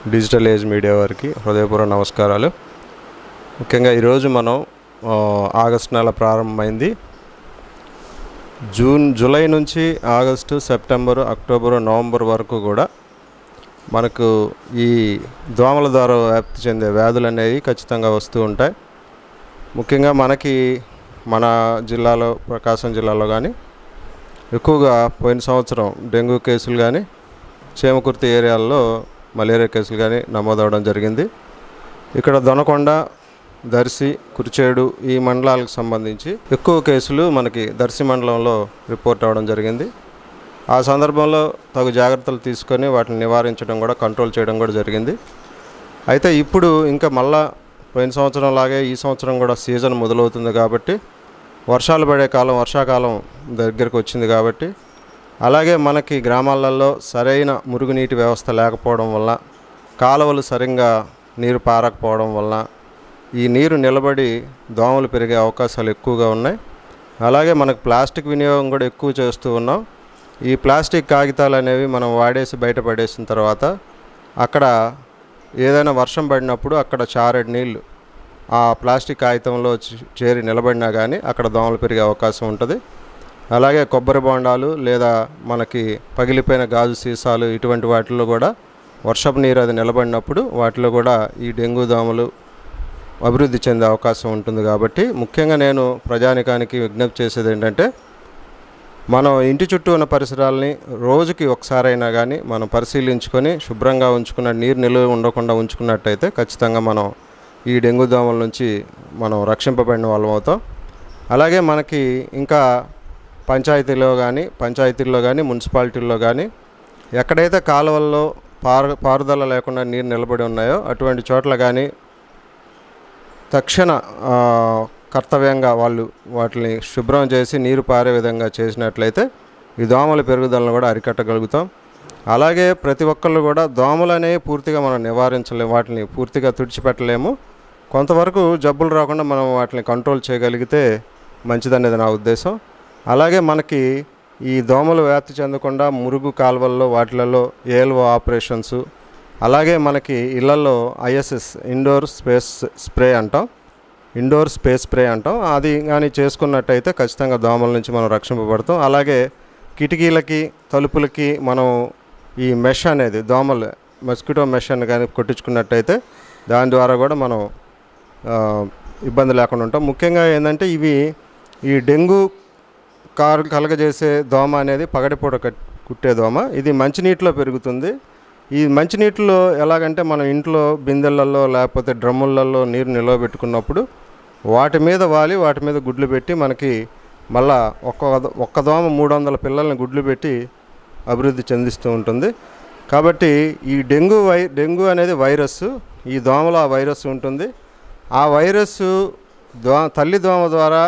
digital age media వారికి హృదయపూర్వక నమస్కారాలు ముఖ్యంగా ఈరోజు మనం ఆ, ఆగస్టు నెల ప్రారంభమైంది జూన్ జూలై నుంచి ఆగస్టు సెప్టెంబరు అక్టోబరు నవంబర్ వరకు కూడా మనకు ఈ దోమల ద్వారా వ్యాప్తి చెందే వ్యాధులు అనేవి ఖచ్చితంగా వస్తూ ఉంటాయి ముఖ్యంగా మనకి మన జిల్లాలో ప్రకాశం జిల్లాలో కానీ ఎక్కువగా పోయిన సంవత్సరం డెంగ్యూ కేసులు కానీ చేమకుర్తి ఏరియాల్లో మలేరియా కేసులు కానీ నమోదవడం జరిగింది ఇక్కడ దొనకొండ దర్శి కురిచేడు ఈ మండలాలకు సంబంధించి ఎక్కువ కేసులు మనకి దర్శి మండలంలో రిపోర్ట్ అవ్వడం జరిగింది ఆ సందర్భంలో తగు జాగ్రత్తలు తీసుకొని వాటిని నివారించడం కూడా కంట్రోల్ చేయడం కూడా జరిగింది అయితే ఇప్పుడు ఇంకా మళ్ళా పోయిన సంవత్సరం లాగే ఈ సంవత్సరం కూడా సీజన్ మొదలవుతుంది కాబట్టి వర్షాలు పడే కాలం వర్షాకాలం దగ్గరకు వచ్చింది కాబట్టి అలాగే మనకి గ్రామాలలో సరైన మురుగునీటి వ్యవస్థ లేకపోవడం వల్ల కాలువలు సరిగ్గా నీరు పారకపోవడం వల్ల ఈ నీరు నిలబడి దోమలు పెరిగే అవకాశాలు ఎక్కువగా ఉన్నాయి అలాగే మనకు ప్లాస్టిక్ వినియోగం కూడా ఎక్కువ చేస్తూ ఉన్నాం ఈ ప్లాస్టిక్ కాగితాలు అనేవి మనం వాడేసి బయట పడేసిన తర్వాత అక్కడ ఏదైనా వర్షం పడినప్పుడు అక్కడ చారెడు నీళ్ళు ఆ ప్లాస్టిక్ కాగితంలో చే- చేరి నిలబడినా కానీ అక్కడ దోమలు పెరిగే అవకాశం ఉంటుంది అలాగే కొబ్బరి బొండాలు లేదా మనకి పగిలిపోయిన గాజు సీసాలు ఇటువంటి వాటిల్లో కూడా వర్షపు నీరు అది నిలబడినప్పుడు వాటిలో కూడా ఈ డెంగ్యూ దోమలు అభివృద్ధి చెందే అవకాశం ఉంటుంది కాబట్టి ముఖ్యంగా నేను ప్రజానికానికి విజ్ఞప్తి చేసేది ఏంటంటే మనం ఇంటి చుట్టూ ఉన్న పరిసరాలని రోజుకి ఒకసారైనా కానీ మనం పరిశీలించుకొని శుభ్రంగా ఉంచుకున్న నీరు నిలువ ఉండకుండా ఉంచుకున్నట్టయితే ఖచ్చితంగా మనం ఈ డెంగ్యూ దోమల నుంచి మనం రక్షింపబడిన వాళ్ళం అవుతాం అలాగే మనకి ఇంకా పంచాయతీలో కానీ పంచాయతీల్లో కానీ మున్సిపాలిటీల్లో కానీ ఎక్కడైతే కాలువల్లో పారు పారుదల లేకుండా నీరు నిలబడి ఉన్నాయో అటువంటి చోట్ల కానీ తక్షణ ఆ, కర్తవ్యంగా వాళ్ళు వాటిని శుభ్రం చేసి నీరు పారే విధంగా చేసినట్లయితే ఈ దోమల పెరుగుదలను కూడా అరికట్టగలుగుతాం అలాగే ప్రతి ఒక్కళ్ళు కూడా దోమలు అనేవి పూర్తిగా మనం నివారించలేము వాటిని పూర్తిగా తుడిచిపెట్టలేము కొంతవరకు జబ్బులు రాకుండా మనం వాటిని కంట్రోల్ చేయగలిగితే మంచిదనేది నా ఉద్దేశం అలాగే మనకి ఈ దోమలు వ్యాప్తి చెందకుండా మురుగు కాలువల్లో వాటిలలో ఏఎల్ఓ ఆపరేషన్స్ అలాగే మనకి ఇళ్లలో ఐఎస్ఎస్ ఇండోర్ స్పేస్ స్ప్రే అంటాం ఇండోర్ స్పేస్ స్ప్రే అంటాం అది కానీ చేసుకున్నట్టయితే ఖచ్చితంగా దోమల నుంచి మనం రక్షింపబడతాం అలాగే కిటికీలకి తలుపులకి మనం ఈ మెష్ అనేది దోమలు మస్కిటో మెష్ అని కానీ కొట్టించుకున్నట్టయితే దాని ద్వారా కూడా మనం ఆ, ఇబ్బంది లేకుండా ఉంటాం ముఖ్యంగా ఏంటంటే ఇవి ఈ డెంగ్యూ కారు కలగజేసే దోమ అనేది పగటిపూట కట్- కుట్టే దోమ ఇది మంచినీటిలో పెరుగుతుంది ఈ మంచినీటిలో ఎలాగంటే మనం ఇంట్లో బిందెలలో లేకపోతే డ్రమ్ములలో నీరు నిల్వ పెట్టుకున్నప్పుడు వాటి మీద వాలి వాటి మీద గుడ్లు పెట్టి మనకి మళ్ళా ఒక్క ఒక్క దోమ మూడు వందల పిల్లల్ని గుడ్లు పెట్టి అభివృద్ధి చెందిస్తూ ఉంటుంది కాబట్టి ఈ డెంగ్యూ వై డెంగ్యూ అనేది వైరస్ ఈ దోమలో ఆ వైరస్ ఉంటుంది ఆ వైరస్ దో తల్లి దోమ ద్వారా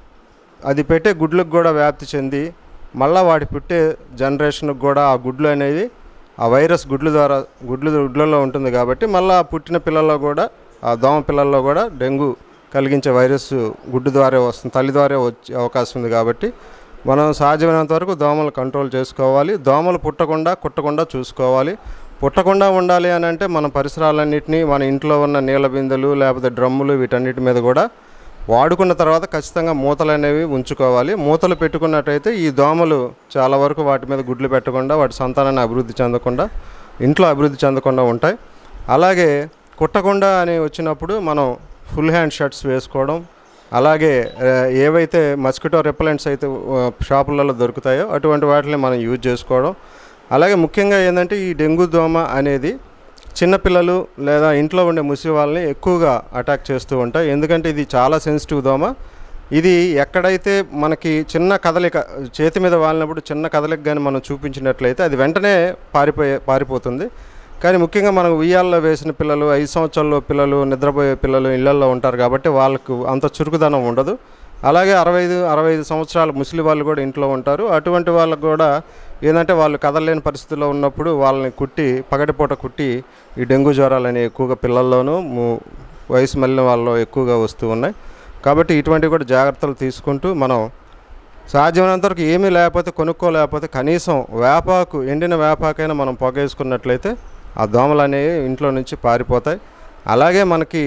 అది పెట్టే గుడ్లకు కూడా వ్యాప్తి చెంది మళ్ళీ వాటి పుట్టే జనరేషన్కి కూడా ఆ గుడ్లు అనేవి ఆ వైరస్ గుడ్ల ద్వారా గుడ్లు గుడ్లలో ఉంటుంది కాబట్టి మళ్ళీ ఆ పుట్టిన పిల్లల్లో కూడా ఆ దోమ పిల్లల్లో కూడా డెంగ్యూ కలిగించే వైరస్ గుడ్డు ద్వారా వస్తుంది తల్లి ద్వారా వచ్చే అవకాశం ఉంది కాబట్టి మనం సాధ్యమైనంత వరకు దోమలు కంట్రోల్ చేసుకోవాలి దోమలు పుట్టకుండా కుట్టకుండా చూసుకోవాలి పుట్టకుండా ఉండాలి అని అంటే మన పరిసరాలన్నింటినీ మన ఇంట్లో ఉన్న నీళ్ళ బిందెలు లేకపోతే డ్రమ్ములు వీటన్నిటి మీద కూడా వాడుకున్న తర్వాత ఖచ్చితంగా మూతలు అనేవి ఉంచుకోవాలి మూతలు పెట్టుకున్నట్టయితే ఈ దోమలు చాలా వరకు వాటి మీద గుడ్లు పెట్టకుండా వాటి సంతానాన్ని అభివృద్ధి చెందకుండా ఇంట్లో అభివృద్ధి చెందకుండా ఉంటాయి అలాగే కుట్టకుండా అని వచ్చినప్పుడు మనం ఫుల్ హ్యాండ్ షర్ట్స్ వేసుకోవడం అలాగే ఆ, ఏవైతే మస్కిటో రిపలెంట్స్ అయితే ఆ, షాపులలో దొరుకుతాయో అటువంటి వాటిని మనం యూజ్ చేసుకోవడం అలాగే ముఖ్యంగా ఏంటంటే ఈ డెంగ్యూ దోమ అనేది చిన్నపిల్లలు లేదా ఇంట్లో ఉండే ముసి వాళ్ళని ఎక్కువగా అటాక్ చేస్తూ ఉంటాయి ఎందుకంటే ఇది చాలా సెన్సిటివ్ దోమ ఇది ఎక్కడైతే మనకి చిన్న కదలిక చేతి మీద వాలినప్పుడు చిన్న కదలిక కానీ మనం చూపించినట్లయితే అది వెంటనే పారిపోయే పారిపోతుంది కానీ ముఖ్యంగా మనం ఉయ్యాల్లో వేసిన పిల్లలు ఐదు సంవత్సరాల్లో పిల్లలు నిద్రపోయే పిల్లలు ఇళ్లల్లో ఉంటారు కాబట్టి వాళ్ళకు అంత చురుకుదనం ఉండదు అలాగే అరవై ఐదు అరవై ఐదు సంవత్సరాల ముసలి వాళ్ళు కూడా ఇంట్లో ఉంటారు అటువంటి వాళ్ళకు కూడా ఏంటంటే వాళ్ళు కదలలేని పరిస్థితుల్లో ఉన్నప్పుడు వాళ్ళని కుట్టి పగటిపూట కుట్టి ఈ డెంగ్యూ జ్వరాలు అనేవి ఎక్కువగా పిల్లల్లోనూ ము- వయసు మళ్ళిన వాళ్ళలో ఎక్కువగా వస్తూ ఉన్నాయి కాబట్టి ఇటువంటివి కూడా జాగ్రత్తలు తీసుకుంటూ మనం సాధ్యమైనంత వరకు ఏమీ లేకపోతే కొనుక్కోలేకపోతే కనీసం వేపాకు ఎండిన వేపాకైనా మనం పొగేసుకున్నట్లయితే ఆ దోమలు అనేవి ఇంట్లో నుంచి పారిపోతాయి అలాగే మనకి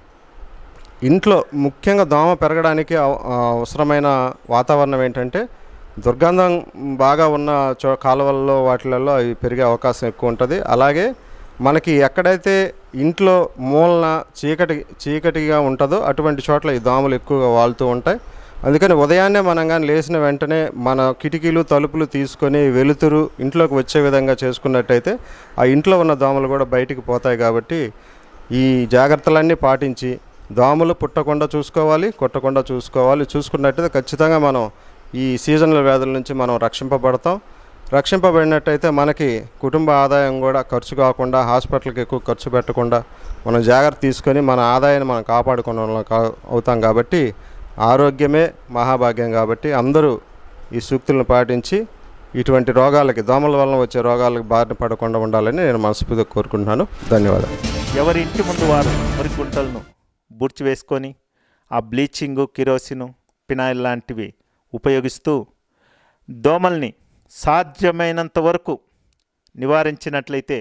ఇంట్లో ముఖ్యంగా దోమ పెరగడానికి అవ- ఆ, అవసరమైన వాతావరణం ఏంటంటే దుర్గంధం బాగా ఉన్న చో కాలువల్లో వాటిలలో అవి పెరిగే అవకాశం ఎక్కువ ఉంటుంది అలాగే మనకి ఎక్కడైతే ఇంట్లో మూలన చీకటి చీకటిగా ఉంటుందో అటువంటి చోట్ల ఈ దోమలు ఎక్కువగా వాలుతూ ఉంటాయి అందుకని ఉదయాన్నే మనం కానీ లేచిన వెంటనే మన కిటికీలు తలుపులు తీసుకొని వెలుతురు ఇంట్లోకి వచ్చే విధంగా చేసుకున్నట్టయితే ఆ ఇంట్లో ఉన్న దోమలు కూడా బయటికి పోతాయి కాబట్టి ఈ జాగ్రత్తలన్నీ పాటించి దోమలు పుట్టకుండా చూసుకోవాలి కొట్టకుండా చూసుకోవాలి చూసుకున్నట్టయితే ఖచ్చితంగా మనం ఈ సీజనల్ వ్యాధుల నుంచి మనం రక్షింపబడతాం రక్షింపబడినట్టయితే మనకి కుటుంబ ఆదాయం కూడా ఖర్చు కాకుండా హాస్పిటల్కి ఎక్కువ ఖర్చు పెట్టకుండా మనం జాగ్రత్త తీసుకొని మన ఆదాయాన్ని మనం కాపాడుకున్న వాళ్ళం కా- అవుతాం కాబట్టి ఆరోగ్యమే మహాభాగ్యం కాబట్టి అందరూ ఈ సూక్తులను పాటించి ఇటువంటి రోగాలకి దోమల వలన వచ్చే రోగాలకు బారిన పడకుండా ఉండాలని నేను మనస్ఫూర్తిగా కోరుకుంటున్నాను ధన్యవాదాలు ఎవరి ఇంటి ముందు వారు మురికి గుంటలను బుర్చి వేసుకొని ఆ బ్లీచింగు కిరోసిన్ పినాయిల్ లాంటివి ఉపయోగిస్తూ దోమల్ని సాధ్యమైనంత వరకు నివారించినట్లయితే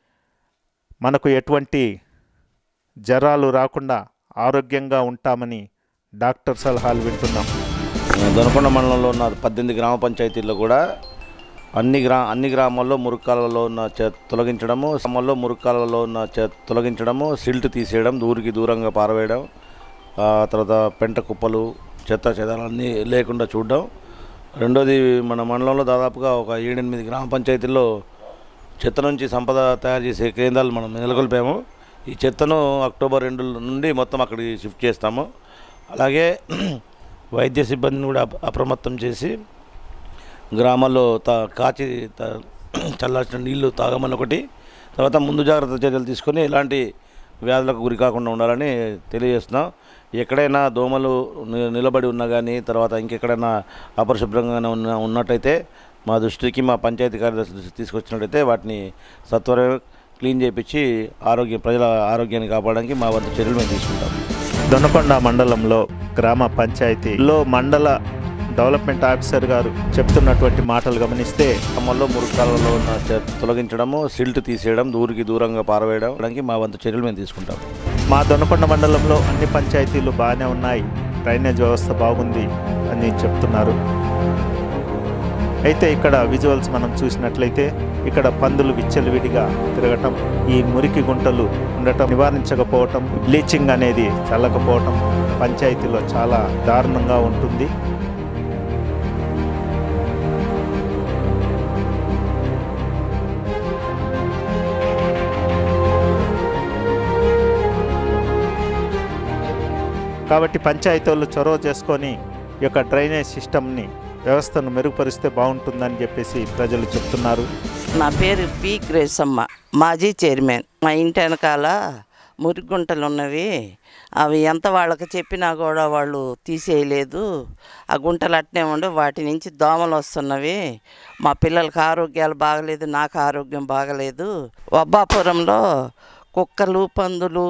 మనకు ఎటువంటి జ్వరాలు రాకుండా ఆరోగ్యంగా ఉంటామని డాక్టర్ సలహాలు వింటున్నాం దొనకొండ మండలంలో ఉన్న పద్దెనిమిది గ్రామ పంచాయతీల్లో కూడా అన్ని గ్రా అన్ని గ్రామాల్లో మురుక్కాలలో ఉన్న చెత్త తొలగించడము గ్రామాల్లో మురుక్కాలలో ఉన్న చెత్త తొలగించడము సిల్ట్ తీసేయడం దూరికి దూరంగా పారవేయడం ఆ తర్వాత పెంట కుప్పలు చెత్త చెదాలన్నీ లేకుండా చూడడం రెండోది మన మండలంలో దాదాపుగా ఒక ఏడెనిమిది గ్రామ పంచాయతీల్లో చెత్త నుంచి సంపద తయారు చేసే కేంద్రాలు మనం నెలకొల్పాము ఈ చెత్తను అక్టోబర్ రెండు నుండి మొత్తం అక్కడికి షిఫ్ట్ చేస్తాము అలాగే వైద్య సిబ్బందిని కూడా అప- అప్రమత్తం చేసి గ్రామాల్లో తా కాచి తా- చల్లార్చిన నీళ్లు తాగమని ఒకటి తర్వాత ముందు జాగ్రత్త చర్యలు తీసుకొని ఎలాంటి వ్యాధులకు గురి కాకుండా ఉండాలని తెలియజేస్తున్నాం ఎక్కడైనా దోమలు ని- నిలబడి ఉన్నా కానీ తర్వాత ఇంకెక్కడైనా అపరిశుభ్రంగా ఉన్న ఉన్నట్టయితే మా దృష్టికి మా పంచాయతీ కార్యదర్శి దృష్టికి తీసుకొచ్చినట్టయితే వాటిని సత్వరం క్లీన్ చేయించి ఆరోగ్య ప్రజల ఆరోగ్యాన్ని కాపాడడానికి మా వంతు చర్యలు మేము తీసుకుంటాం దొనకొండ మండలంలో గ్రామ పంచాయతీలో మండల డెవలప్మెంట్ ఆఫీసర్ గారు చెప్తున్నటువంటి మాటలు గమనిస్తే గ్రామాల్లో మురుకాలలో ఉన్న చెత్త తొలగించడము సిల్ట్ తీసేయడం దూరికి దూరంగా పారవేయడం దానికి మా వంతు చర్యలు మేము తీసుకుంటాం మా దొనకొండ మండలంలో అన్ని పంచాయతీలు బాగానే ఉన్నాయి డ్రైనేజ్ వ్యవస్థ బాగుంది అని చెప్తున్నారు అయితే ఇక్కడ విజువల్స్ మనం చూసినట్లయితే ఇక్కడ పందులు విచ్చలవిడిగా తిరగటం ఈ మురికి గుంటలు ఉండటం నివారించకపోవటం బ్లీచింగ్ అనేది చల్లకపోవటం పంచాయతీలో చాలా దారుణంగా ఉంటుంది కాబట్టి పంచాయతీలు చొరవ చేసుకొని ఈ యొక్క డ్రైనేజ్ సిస్టమ్ని వ్యవస్థను మెరుగుపరిస్తే బాగుంటుందని చెప్పేసి ప్రజలు చెప్తున్నారు నా పేరు పి గ్రేసమ్మ మాజీ చైర్మన్ మా ఇంటి వెనకాల మురిగుంటలు ఉన్నవి అవి ఎంత వాళ్ళకి చెప్పినా కూడా వాళ్ళు తీసేయలేదు ఆ గుంటలు అట్నే ఉండి వాటి నుంచి దోమలు వస్తున్నవి మా పిల్లలకి ఆరోగ్యాలు బాగలేదు నాకు ఆరోగ్యం బాగలేదు వబ్బాపురంలో కుక్కలు పందులు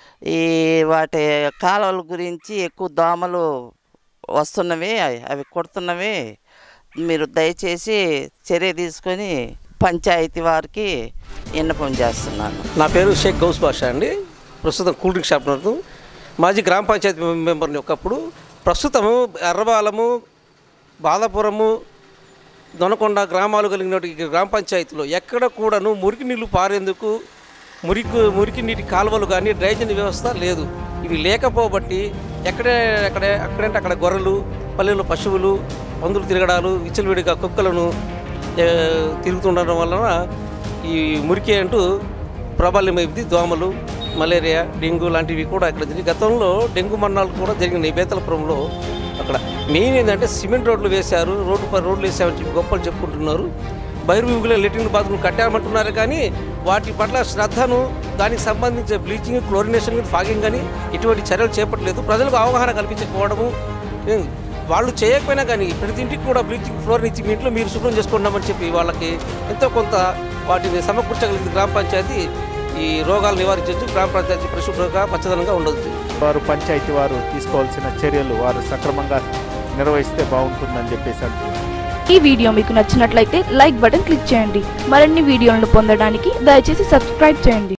ఈ వాటి కాలువల గురించి ఎక్కువ దోమలు వస్తున్నవి అవి కొడుతున్నవి మీరు దయచేసి చర్య తీసుకొని పంచాయతీ వారికి విన్నపం చేస్తున్నాను నా పేరు షేక్ గౌస్ బాషా అండి ప్రస్తుతం కూల్ డ్రింక్ షాప్ నడుతూ మాజీ గ్రామ పంచాయతీ మెంబర్ని ఒకప్పుడు ప్రస్తుతము ఎర్రబాలము బాలాపురము దొనకొండ గ్రామాలు కలిగిన ఈ గ్రామ పంచాయతీలో ఎక్కడ కూడాను మురికి నీళ్లు పారేందుకు మురికి మురికి నీటి కాలువలు కానీ డ్రైనేజ్ వ్యవస్థ లేదు ఇవి లేకపోబట్టి ఎక్కడే ఎక్కడే అక్కడంటే అక్కడ గొర్రెలు పల్లెల్లో పశువులు పందులు తిరగడాలు విచ్చలవిడిగా కుక్కలను ఏ, తిరుగుతుండడం వలన ఈ మురికి అంటూ ప్రబల్యమైంది దోమలు మలేరియా డెంగ్యూ లాంటివి కూడా ఇక్కడ జరిగి గతంలో డెంగ్యూ మరణాలు కూడా జరిగినాయి బేతలపురంలో అక్కడ మెయిన్ ఏంటంటే సిమెంట్ రోడ్లు వేశారు రోడ్డు పై రోడ్లు వేసామని చెప్పి గొప్పలు చెప్పుకుంటున్నారు బహిర్విముఖుల లెట్రిన్ బాత్రూమ్ కట్టామంటున్నారు కానీ వాటి పట్ల శ్రద్ధను దానికి సంబంధించిన బ్లీచింగ్ క్లోరినేషన్ ఫాగింగ్ కానీ ఇటువంటి చర్యలు చేపట్టలేదు ప్రజలకు అవగాహన కల్పించకపోవడము ఏం, వాళ్ళు చేయకపోయినా కానీ ప్రతి ఇంటికి కూడా బ్లీచింగ్ ఫ్లోర్ ఇచ్చి మీ ఇంట్లో మీరు శుభ్రం చేసుకున్నామని చెప్పి వాళ్ళకి ఎంతో కొంత వాటిని సమకూర్చగలిగింది గ్రామ పంచాయతీ ఈ రోగాలు నివారించవచ్చు గ్రామ పంచాయతీ పరిశుభ్రంగా పచ్చదనంగా ఉండొచ్చు వారు పంచాయతీ వారు తీసుకోవాల్సిన చర్యలు వారు సక్రమంగా నిర్వహిస్తే బాగుంటుందని చెప్పేసి అంటున్నారు ఈ వీడియో మీకు నచ్చినట్లయితే లైక్ బటన్ క్లిక్ చేయండి మరిన్ని వీడియోలను పొందడానికి దయచేసి సబ్స్క్రైబ్ చేయండి